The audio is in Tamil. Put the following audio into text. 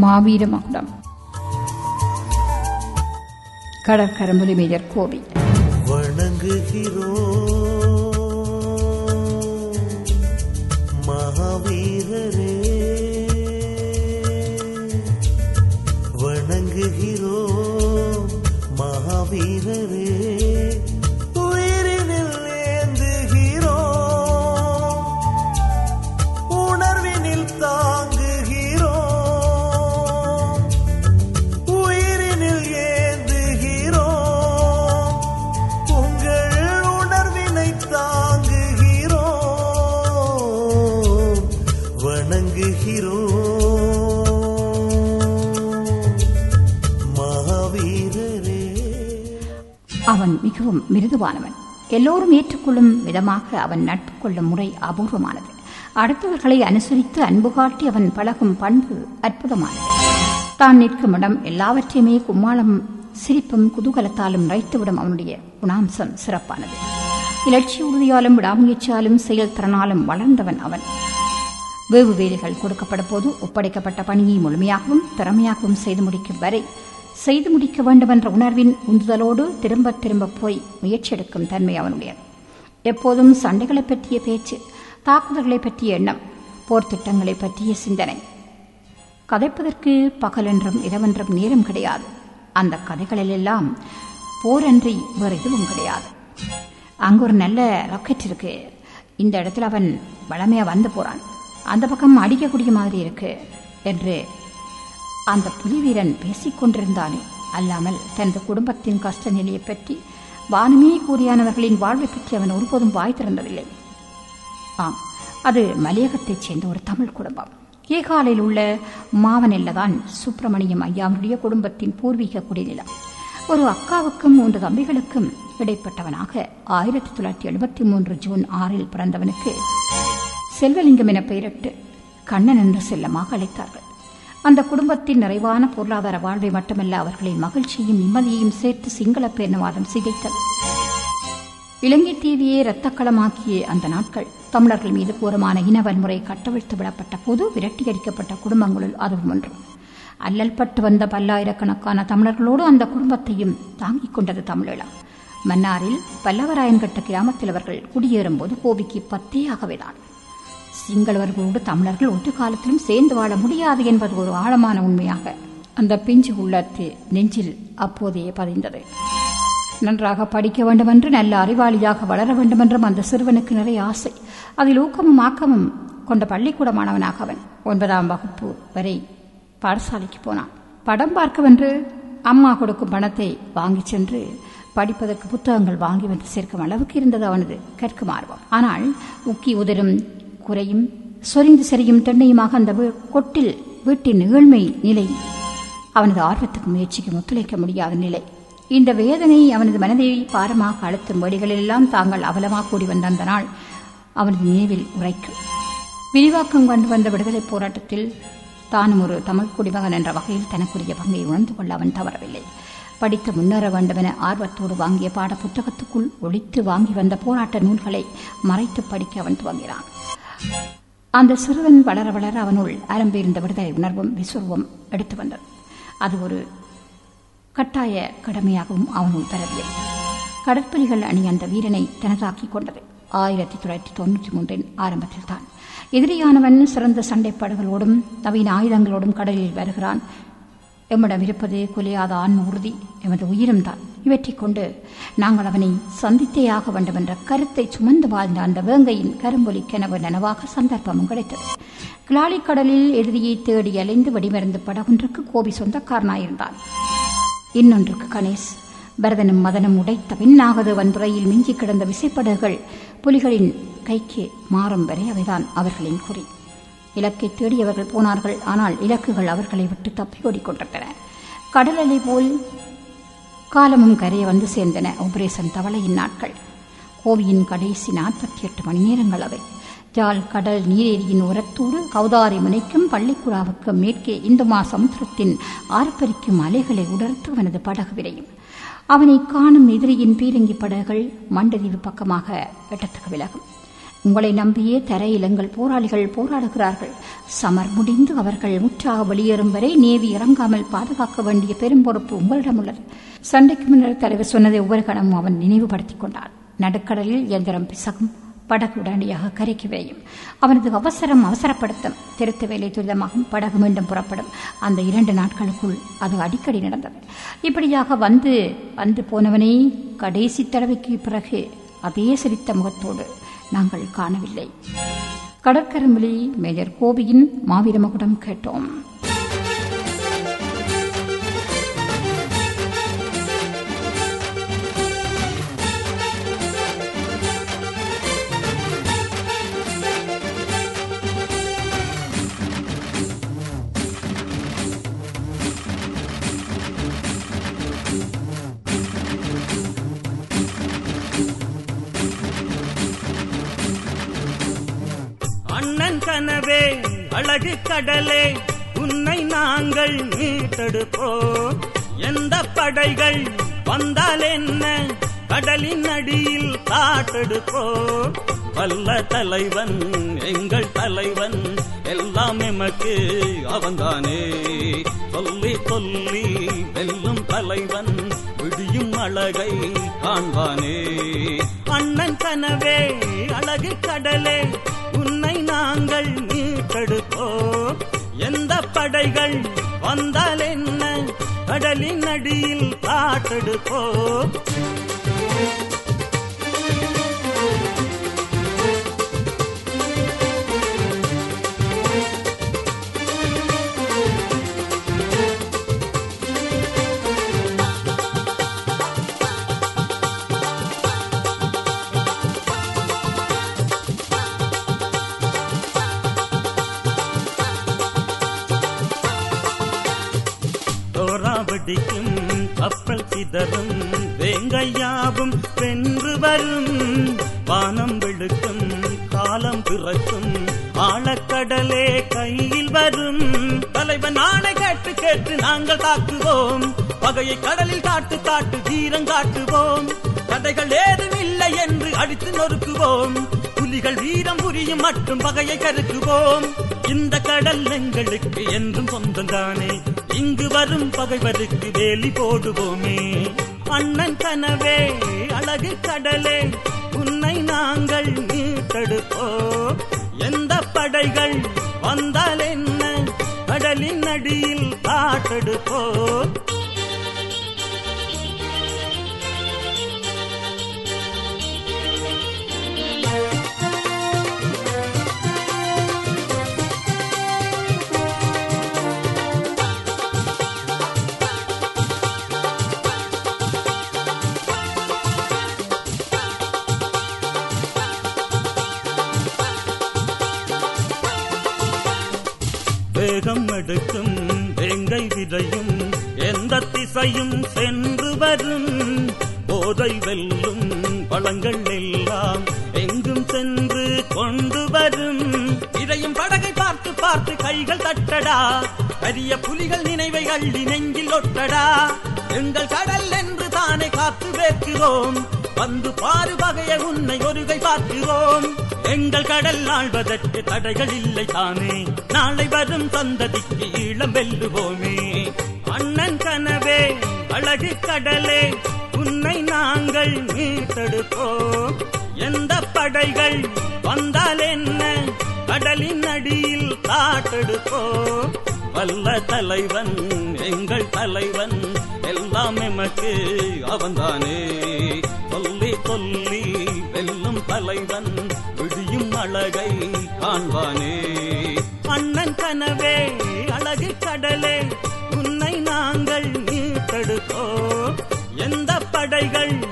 மாவீர மகுடம் கடற்கரம்புலி மேஜர் கோவில் வணங்குகிறோம் மகாவீரரே வணங்குகிறோம் மகாவீரரே உயிரினில் ஏந்துகிறோம் உணர்வினில் தாங்குகிறோம் உயிரினில் ஏந்துகிறோம் உங்கள் உணர்வினை தாங்குகிறோம் வணங்குகிறோம் மகாவீரரே அவன் மிகவும் மிருதுவானவன் எல்லோரும் ஏற்றுக்கொள்ளும் விதமாக அவன் நட்பு கொள்ளும் முறை அபூர்வமானது அடுத்தவர்களை அனுசரித்து அன்பு காட்டி அவன் பழகும் பண்பு அற்புதமானது தான் நிற்கும் இடம் எல்லாவற்றையுமே கும்மாளம் சிரிப்பும் குதூகலத்தாலும் நிறைத்துவிடும் அவனுடைய குணாம்சம் சிறப்பானது இலட்சிய உறுதியாலும் விடாமுயற்சியாலும் செயல்திறனாலும் வளர்ந்தவன் அவன் வேவு வேலைகள் கொடுக்கப்பட போது ஒப்படைக்கப்பட்ட பணியை முழுமையாகவும் திறமையாகவும் செய்து முடிக்கும் வரை செய்து முடிக்க வேண்டும் என்ற உணர்வின் உந்துதலோடு திரும்ப திரும்ப போய் முயற்சி எடுக்கும் தன்மை அவனுடையது எப்போதும் சண்டைகளைப் பற்றிய பேச்சு தாக்குதல்களை பற்றிய எண்ணம் போர் திட்டங்களை பற்றிய சிந்தனை கதைப்பதற்கு பகலென்றும் இரவென்றும் நேரம் கிடையாது அந்த கதைகளிலெல்லாம் போரன்றி வேறு எதுவும் கிடையாது அங்க ஒரு நல்ல ராக்கெட் இருக்கு இந்த இடத்துல அவன் வளமையா வந்து போறான் அந்த பக்கம் அடிக்கக்கூடிய மாதிரி இருக்கு என்று அந்த புலிவீரன் பேசிக் கொண்டிருந்தானே அல்லாமல் தனது குடும்பத்தின் கஷ்ட நிலையை பற்றி வானமே கூறியானவர்களின் வாழ்வை பற்றி அவன் ஒருபோதும் வாய் திறந்ததில்லை ஆம் அது மலையகத்தைச் சேர்ந்த ஒரு தமிழ் குடும்பம் ஏகாலையில் உள்ள மாவனெல்லதான் சுப்பிரமணியம் ஐயாவுடைய குடும்பத்தின் பூர்வீக குடிநிலம் ஒரு அக்காவுக்கும் மூன்று தம்பிகளுக்கும் இடைப்பட்டவனாக ஆயிரத்தி தொள்ளாயிரத்தி எழுபத்தி மூன்று ஜூன் ஆறில் பிறந்தவனுக்கு செல்வலிங்கம் என பெயரிட்டு கண்ணன் என்று செல்லமாக அழைத்தார்கள் அந்த குடும்பத்தின் நிறைவான பொருளாதார வாழ்வை மட்டுமல்ல அவர்களின் மகிழ்ச்சியும் நிம்மதியையும் சேர்த்து சிங்கள பேரினவாதம் சிதைத்தது இலங்கை தீவியை இரத்தக்களமாக்கிய அந்த நாட்கள் தமிழர்கள் மீது கூரமான இன வன்முறை கட்டவிழ்த்து விடப்பட்ட போது விரட்டியடிக்கப்பட்ட குடும்பங்களுள் அதுவும் ஒன்று அல்லல் பட்டு வந்த பல்லாயிரக்கணக்கான தமிழர்களோடு அந்த குடும்பத்தையும் தாங்கிக் கொண்டது தமிழீழம் மன்னாரில் பல்லவராயன்கட்ட கிராமத்தில் அவர்கள் குடியேறும் போது கோபிக்கு பத்தே ஆகவேதான் சிங்களவர்களோடு தமிழர்கள் ஒற்று காலத்திலும் சேர்ந்து வாழ முடியாது என்பது ஒரு ஆழமான உண்மையாக அந்த பிஞ்சு உள்ளத்து நெஞ்சில் அப்போதே பதிந்தது நன்றாக படிக்க வேண்டுமென்று நல்ல அறிவாளியாக வளர வேண்டுமென்றும் அந்த சிறுவனுக்கு நிறைய ஆசை அதில் ஊக்கமும் ஆக்கமும் கொண்ட பள்ளிக்கூட மாணவனாக அவன் ஒன்பதாம் வகுப்பு வரை பாடசாலைக்கு போனான் படம் பார்க்கவென்று அம்மா கொடுக்கும் பணத்தை வாங்கிச் சென்று படிப்பதற்கு புத்தகங்கள் வாங்கி வந்து சேர்க்கும் அளவுக்கு இருந்தது அவனது கற்கும் ஆர்வம் ஆனால் உக்கி உதரும் குறையும் சொரிந்து செறியும் தென்னையுமாக அந்த வீ- கொட்டில் வீட்டின் ஏழ்மை நிலை அவனது ஆர்வத்துக்கு முயற்சிக்கு ஒத்துழைக்க முடியாத நிலை இந்த வேதனை அவனது மனதை பாரமாக அழுத்தும் வழிகளிலெல்லாம் தாங்கள் அவலமாக கூடி வந்த அந்த நாள் அவனது நினைவில் உரைக்கும் விரிவாக்கம் கொண்டு வந்த விடுதலைப் போராட்டத்தில் தானும் ஒரு தமிழ் குடிமகன் என்ற வகையில் தனக்குரிய பங்கை உணர்ந்து கொள்ள அவன் தவறவில்லை படித்து முன்னேற வேண்டுமென ஆர்வத்தோடு வாங்கிய பாட புத்தகத்துக்குள் ஒழித்து வாங்கி வந்த போராட்ட நூல்களை மறைத்து படிக்க அவன் துவங்கினான் அந்த சிறுவன் வளர வளர அவனுள் ஆரம்பியிருந்த விடுதலை உணர்வும் விசுர்வம் எடுத்து வந்தது அது ஒரு கட்டாய கடமையாகவும் அவனுள் பெறவில்லை கடற்புலிகள் அணி அந்த வீரனை தனதாக்கிக் கொண்டது ஆயிரத்தி தொள்ளாயிரத்தி தொண்ணூற்றி மூன்றின் ஆரம்பத்தில் தான் எதிரியானவன் சிறந்த சண்டைப்பாடுகளோடும் நவீன ஆயுதங்களோடும் கடலில் வருகிறான் எம்மிடம் இருப்பது குலையாத ஆண் உறுதி எமது உயிரும் தான் இவற்றைக் கொண்டு நாங்கள் அவனை சந்தித்தே ஆக வேண்டும் என்ற கருத்தை சுமந்து வாழ்ந்த அந்த வேங்கையின் கரும்பொலி கனவு நனவாக சந்தர்ப்பமும் கிடைத்தது கிளாலி கடலில் எதிரியை தேடி அலைந்து வெடிமருந்து படகொன்றுக்கு கோபி சொந்தக்காரனாயிருந்தான் இன்னொன்றுக்கு கணேஷ் பரதனும் மதனும் உடைத்த பின்னாகது துறையில் மிஞ்சி கிடந்த விசைப்படகுகள் புலிகளின் கைக்கு மாறும் வரை அவைதான் அவர்களின் குறி இலக்கை தேடி அவர்கள் போனார்கள் ஆனால் இலக்குகள் அவர்களை விட்டு தப்பி ஓடிக்கொண்டிருந்தன கடல் அலை போல் காலமும் கரையை வந்து சேர்ந்தன ஆபரேஷன் தவளையின் நாட்கள் கோவியின் கடைசி நாற்பத்தி எட்டு மணி நேரங்கள் அவை ஜால் கடல் நீரேரியின் உரத்தோடு கௌதாரி முனைக்கும் பள்ளிக்குழாவுக்கும் மேற்கே இந்துமா சமுத்திரத்தின் ஆர்ப்பரிக்கும் அலைகளை உடர்த்து அவனது படகு விரையும் அவனை காணும் எதிரியின் பீரங்கி படகுகள் மண்டதீவு பக்கமாக எட்டத்துக்கு விலகும் உங்களை நம்பியே தரையில் எங்கள் போராளிகள் போராடுகிறார்கள் சமர் முடிந்து அவர்கள் முற்றாக வெளியேறும் வரை நேவி இறங்காமல் பாதுகாக்க வேண்டிய பெரும் பொறுப்பு உங்களிடம் உள்ளது சண்டைக்கு முன்னர் தலைவர் சொன்னதை ஒவ்வொரு கணமும் அவன் நினைவுபடுத்திக் கொண்டான் நடுக்கடலில் இயந்திரம் பிசகும் படகு உடனடியாக கரைக்கு வேயும் அவனது அவசரம் அவசரப்படுத்தும் திருத்த வேலை துரிதமாகும் படகு மீண்டும் புறப்படும் அந்த இரண்டு நாட்களுக்குள் அது அடிக்கடி நடந்தது இப்படியாக வந்து வந்து போனவனை கடைசி தடவைக்கு பிறகு அதே சிரித்த முகத்தோடு நாங்கள் காணவில்லை கடற்கரம்பிலி மேஜர் கோபியின் மாவீர மகுடம் கேட்டோம் அண்ணன் கனவே அழகு கடலே உன்னை நாங்கள் மீட்டெடுப்போம் எந்த படைகள் வந்தால் என்ன கடலின் அடியில் காட்டெடுப்போம் வல்ல தலைவன் எங்கள் தலைவன் எல்லாம் எமக்கு அவன்தானே சொல்லி சொல்லி வெல்லும் தலைவன் விடியும் அழகை காண்பானே அண்ணன் கனவே அழகு கடலே உன்னை நாங்கள் மீட்டெடுப்போம் எந்த படைகள் வந்தால் என்ன கடலின் அடியில் காட்டெடுப்போம் தோராவடிக்கும் கப்பல் சிதறும் வேங்கையாவும் வென்று வரும் வானம் வெளுக்கும் காலம் பிறக்கும் ஆழக்கடலே கையில் வரும் தலைவன் ஆணை கேட்டு கேட்டு நாங்கள் தாக்குவோம் பகையை கடலில் காட்டு காட்டு தீரம் காட்டுவோம் தடைகள் ஏதும் இல்லை என்று அடித்து நொறுக்குவோம் புலிகள் வீரம் புரியும் மட்டும் பகையை கருக்குவோம் இந்த கடல் எங்களுக்கு என்றும் சொந்தம்தானே இங்கு வரும் பகைவருக்கு வேலி போடுவோமே அண்ணன் கனவே அழகு கடலே உன்னை நாங்கள் மீட்டெடுப்போம் எந்த படைகள் வந்தால் என்ன கடலின் அடியில் காட்டெடுப்போம் வேகம் எடுக்கும் வேங்கை விதையும் எந்த திசையும் சென்று வரும் போதை வெல்லும் பழங்கள் எல்லாம் எங்கும் சென்று கொண்டு வரும் இதையும் படகை பார்த்து பார்த்து கைகள் தட்டடா பெரிய புலிகள் நினைவை அள்ளி நெஞ்சில் ஒட்டடா எங்கள் கடல் என்று தானே காத்து வேர்க்கிறோம் வந்து பாரு வகைய உன்னை ஒருகை பார்க்கிறோம் எங்கள் கடல் ஆழ்வதற்கு தடைகள் இல்லை தானே நாளை வரும் சந்ததிக்கு ஈழம் வெல்லுவோமே அண்ணன் கனவே அழகு கடலே உன்னை நாங்கள் மீட்டெடுப்போம் எந்த படைகள் வந்தால் என்ன கடலின் அடியில் காட்டெடுப்போம் வல்ல தலைவன் எங்கள் தலைவன் எல்லாம் எமக்கு அவன்தானே சொல்லி சொல்லி வெல்லும் தலைவன் விடியும் அழகை காண்பானே அண்ணன் கனவே அழகு கடலே உன்னை நாங்கள் மீட்டெடுப்போம் எந்த படைகள்